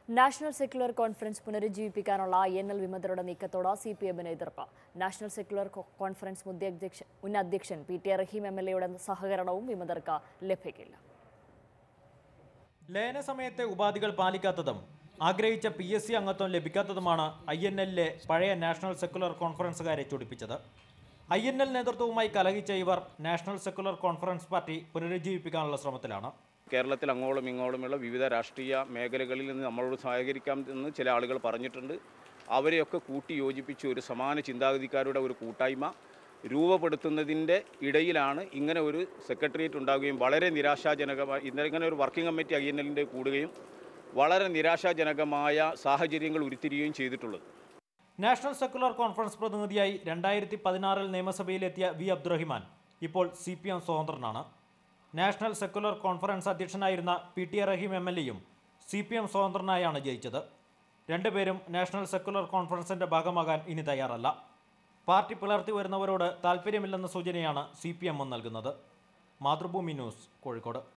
national secular conference പുനരുജ്ജീവിപ്പിക്കാനുള്ള I N L വിമതരുടെ നീക്കത്തോട് സി പി എമ്മിന് എതിർപ്പ് നാഷണൽ സെക്യുലർ കോ- കോൺഫറൻസ് മുൻ അധ്യക്ഷൻ മുൻ അധ്യക്ഷൻ P T Rahim M L എയുടെ സഹകരണവും വിമതർക്ക് ലഭിക്കില്ല ലയന സമയത്തെ ഉപാധികൾ പാലിക്കാത്തതും ആഗ്രഹിച്ച പി എസ് സി അംഗത്വം ലഭിക്കാത്തതുമാണ് ഐ എൻ എല്ലിലെ പഴയ നാഷണൽ സെക്കുലർ കോൺഫറൻസുകാരെ ചൊടിപ്പിച്ചത് ഐ എൻ എൽ നേതൃത്വവുമായി കലഹിച്ച ഇവർ നാഷണൽ സെക്കുലർ കോൺഫറൻസ് പാർട്ടി പുനരുജ്ജീവിപ്പിക്കാനുള്ള ശ്രമത്തിലാണ് കേരളത്തിൽ അങ്ങോളം ഇങ്ങോളമുള്ള വിവിധ രാഷ്ട്രീയ മേഖലകളിൽ നിന്ന് നമ്മളോട് സഹകരിക്കാം എന്ന് ചില ആളുകൾ പറഞ്ഞിട്ടുണ്ട് അവരെയൊക്കെ കൂട്ടി യോജിപ്പിച്ച് ഒരു സമാന ചിന്താഗതിക്കാരുടെ ഒരു കൂട്ടായ്മ രൂപപ്പെടുത്തുന്നതിൻ്റെ ഇടയിലാണ് ഇങ്ങനെ ഒരു സെക്രട്ടേറിയറ്റ് ഉണ്ടാകുകയും വളരെ നിരാശാജനകമായി ഇന്ന- ഇങ്ങനെ ഒരു വർക്കിംഗ് കമ്മിറ്റി ഐ എൻ എല്ലിൻ്റെ കൂടുകയും വളരെ നിരാശാജനകമായ സാഹചര്യങ്ങൾ ഉരുത്തിരിയുകയും ചെയ്തിട്ടുള്ളത് നാഷണൽ സെക്കുലർ കോൺഫറൻസ് പ്രതിനിധിയായി രണ്ടായിരത്തി പതിനാറിൽ നിയമസഭയിലെത്തിയ വി അബ്ദുറഹിമാൻ ഇപ്പോൾ സി പി എം സ്വതന്ത്രനാണ് നാഷണൽ സെക്കുലർ കോൺഫറൻസ് അധ്യക്ഷനായിരുന്ന P T Rahim M L എയും സി പി എം സ്വതന്ത്രനായാണ് ജയിച്ചത് രണ്ടുപേരും നാഷണൽ സെക്കുലർ കോൺഫറൻസിന്റെ ഭാഗമാകാൻ ഇനി തയ്യാറല്ല പാർട്ടി പുലർത്തി വരുന്നവരോട് താല്പര്യമില്ലെന്ന സൂചനയാണ് സി പി എമ്മും നൽകുന്നത് മാതൃഭൂമി ന്യൂസ് കോഴിക്കോട്